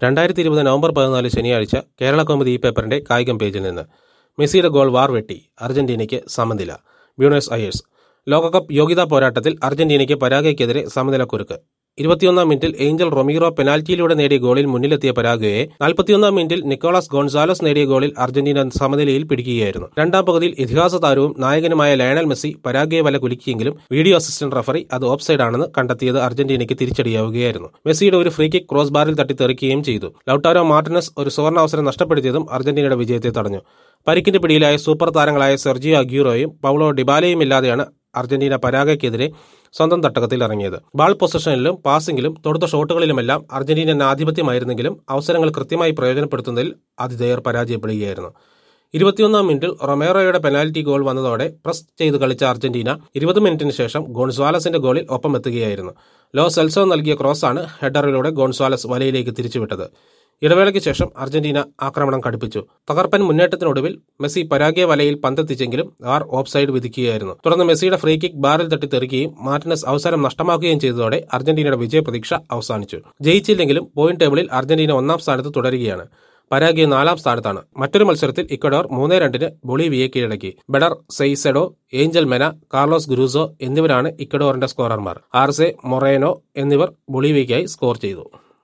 രണ്ടായിരത്തി ഇരുപത് നവംബർ പതിനാല് ശനിയാഴ്ച കേരള കൗമുദി ഈ പേപ്പറിന്റെ കായികം പേജിൽ നിന്ന് മെസ്സിയുടെ ഗോൾ വാർ വെട്ടി അർജന്റീനയ്ക്ക് സമനില ബ്യൂണസ് അയേഴ്സ് ലോകകപ്പ് യോഗ്യതാ പോരാട്ടത്തിൽ അർജന്റീനയ്ക്ക് പരാഗയ്ക്കെതിരെ സമനില കുരുക്ക് ഇരുപത്തിയൊന്നാം മിനിറ്റിൽ ഏഞ്ചൽ റൊമീറോ പെനാൽറ്റിയിലൂടെ നേടിയ ഗോളിൽ മുന്നിലെത്തിയ പരാഗ്വയെ നാൽപ്പത്തിയൊന്നാം മിനിറ്റിൽ നിക്കോളാസ് ഗോൺസാലോസ് നേടിയ ഗോളിൽ അർജന്റീന സമനിലയിൽ പിടിക്കുകയായിരുന്നു രണ്ടാം പകുതിയിൽ ഇതിഹാസ താരവും നായകനുമായ ലയണൽ മെസ്സി പരാഗ്വയെ വല കുലുക്കിയെങ്കിലും വീഡിയോ അസിസ്റ്റന്റ് റഫറി അത് ഓഫ്സൈഡ് ആണെന്ന് കണ്ടെത്തിയത് അർജന്റീനയ്ക്ക് തിരിച്ചടിയാവുകയായിരുന്നു മെസ്സിയുടെ ഒരു ഫ്രീ കിക്ക് ക്രോസ് ബാറിൽ തട്ടി തെറിക്കുകയും ചെയ്തു ലൌട്ടാരോ മാർട്ടിനസ് ഒരു സുവർണ അവസരം നഷ്ടപ്പെടുത്തിയതും അർജന്റീനയുടെ വിജയത്തെ തടഞ്ഞു പരിക്കിന്റെ പിടിയിലായ സൂപ്പർ താരങ്ങളായ സെർജിയോ അഗ്യൂറോയും പൗളോ ഡിബാലയും ഇല്ലാതെയാണ് അർജന്റീന പരാഗയ്ക്കെതിരെ സ്വന്തം തട്ടകത്തിൽ ഇറങ്ങിയത് ബാൾ പൊസിഷനിലും പാസിംഗിലും തൊടുത്ത ഷോട്ടുകളിലുമെല്ലാം അർജന്റീനൻ ആധിപത്യമായിരുന്നെങ്കിലും അവസരങ്ങൾ കൃത്യമായി പ്രയോജനപ്പെടുത്തുന്നതിൽ ആതിഥേയർ പരാജയപ്പെടുകയായിരുന്നു ഇരുപത്തിയൊന്നാം മിനിറ്റിൽ റൊമേറോയുടെ പെനാൽറ്റി ഗോൾ വന്നതോടെ പ്രസ് ചെയ്ത് കളിച്ച അർജന്റീന ഇരുപത് മിനിറ്റിന് ശേഷം ഗോൺസ്വാലസിന്റെ ഗോളിൽ ഒപ്പം എത്തുകയായിരുന്നു ലോ സെൽസോ നൽകിയ ക്രോസാണ് ഹെഡറിലൂടെ ഗോൺസ്വാലസ് വലയിലേക്ക് തിരിച്ചുവിട്ടത് ഇടവേളയ്ക്ക് ശേഷം അർജന്റീന ആക്രമണം കടുപ്പിച്ചു തകർപ്പൻ മുന്നേറ്റത്തിനൊടുവിൽ മെസ്സി പരാഗ്യ വലയിൽ പന്തെത്തിച്ചെങ്കിലും ആർ ഓഫ് സൈഡ് വിധിക്കുകയായിരുന്നു തുടർന്ന് മെസ്സിയുടെ ഫ്രീ കിക്ക് ബാറിൽ തട്ടി തെറിക്കുകയും മാർട്ടിനസ് അവസരം നഷ്ടമാക്കുകയും ചെയ്തതോടെ അർജന്റീനയുടെ വിജയപ്രതീക്ഷ അവസാനിച്ചു ജയിച്ചില്ലെങ്കിലും പോയിന്റ് ടേബിളിൽ അർജന്റീന ഒന്നാം സ്ഥാനത്ത് തുടരുകയാണ് പരാഗ്യ നാലാം സ്ഥാനത്താണ് മറ്റൊരു മത്സരത്തിൽ ഇക്വഡോർ മൂന്ന് രണ്ടിന് ബൊളീവിയെ കീഴടക്കി Beder Caicedo Angel Mena Carlos Gruezo എന്നിവരാണ് ഇക്വഡോറിന്റെ സ്കോറർമാർ ആർസെ മൊറേനോ എന്നിവർ ബൊളീവിയയ്ക്കായി സ്കോർ ചെയ്തു